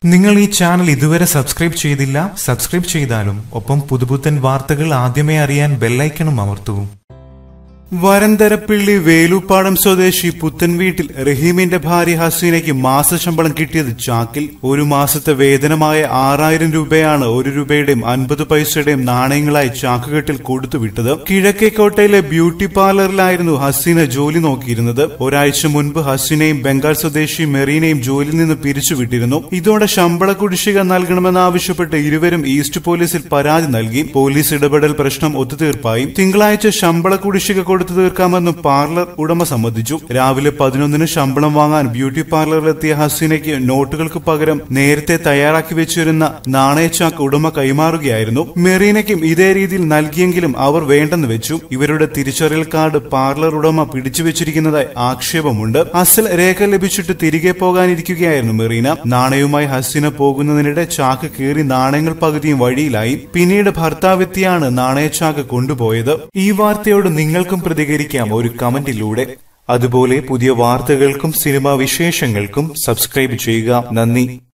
നിങ്ങൾ ഈ ചാനൽ ഇതുവരെ സബ്സ്ക്രൈബ് ചെയ്തില്ല സബ്സ്ക്രൈബ് ചെയ്താലും ഒപ്പം പുതുപുത്തൻ വാർത്തകൾ ആദ്യമേ അറിയാൻ ബെല്ലൈക്കണും അമർത്തൂ വരന്തരപ്പിള്ളി വേലൂപ്പാടം സ്വദേശി പുത്തൻ വീട്ടിൽ റഹീമിന്റെ ഭാര്യ ഹസീനയ്ക്ക് മാസശമ്പളം കിട്ടിയത് ചാക്കിൽ ഒരു മാസത്തെ വേതനമായ ആറായിരം രൂപയാണ് ഒരു രൂപയുടെയും അൻപത് പൈസയുടെയും നാണയങ്ങളായി ചാക്കുകെട്ടിൽ കൊടുത്തുവിട്ടത് കിഴക്കേക്കോട്ടയിലെ ബ്യൂട്ടി പാർലറിലായിരുന്നു ഹസീന ജോലി നോക്കിയിരുന്നത് ഒരാഴ്ച മുൻപ് ഹസീനയും ബംഗാൾ സ്വദേശി മെറീനയും ജോലിയിൽ നിന്ന് പിരിച്ചുവിട്ടിരുന്നു ഇതോടെ ശമ്പള കുടിശ്ശിക നൽകണമെന്നാവശ്യപ്പെട്ട് ഇരുവരും ഈസ്റ്റ് പോലീസിൽ പരാതി നൽകി പോലീസ് ഇടപെടൽ പ്രശ്നം ഒത്തുതീർപ്പായി തിങ്കളാഴ്ച ശമ്പള കുടിശ്ശിക കൊടുത്തു തീർക്കാമെന്നും പാർലർ ഉടമ സമ്മതിച്ചു രാവിലെ പതിനൊന്നിന് ശമ്പളം വാങ്ങാൻ ബ്യൂട്ടി പാർലറിലെത്തിയ ഹസീനയ്ക്ക് നോട്ടുകൾക്ക് പകരം നേരത്തെ തയ്യാറാക്കി വെച്ചിരുന്ന നാണയച്ചാക്ക് ഉടമ കൈമാറുകയായിരുന്നു മെറീനയ്ക്കും ഇതേ രീതിയിൽ നൽകിയെങ്കിലും അവർ വേണ്ടെന്ന് വെച്ചു ഇവരുടെ തിരിച്ചറിയൽ കാർഡ് പാർലർ ഉടമ പിടിച്ചു വെച്ചിരിക്കുന്നതായി ആക്ഷേപമുണ്ട് അസൽ രേഖ ലഭിച്ചിട്ട് തിരികെ പോകാനിരിക്കുകയായിരുന്നു മെറീന നാണയവുമായി ഹസീന പോകുന്നതിനിടെ ചാക്ക് കീറി നാണയങ്ങൾ പകുതിയും വഴിയിലായി പിന്നീട് ഭർത്താവെത്തിയാണ് നാണയച്ചാക്ക് കൊണ്ടുപോയത് ഈ വാർത്തയോട് നിങ്ങൾക്കും പ്രതികരിക്കാം ഒരു കമന്റിലൂടെ അതുപോലെ പുതിയ വാർത്തകൾക്കും സിനിമാ വിശേഷങ്ങൾക്കും സബ്സ്ക്രൈബ് ചെയ്യുക നന്ദി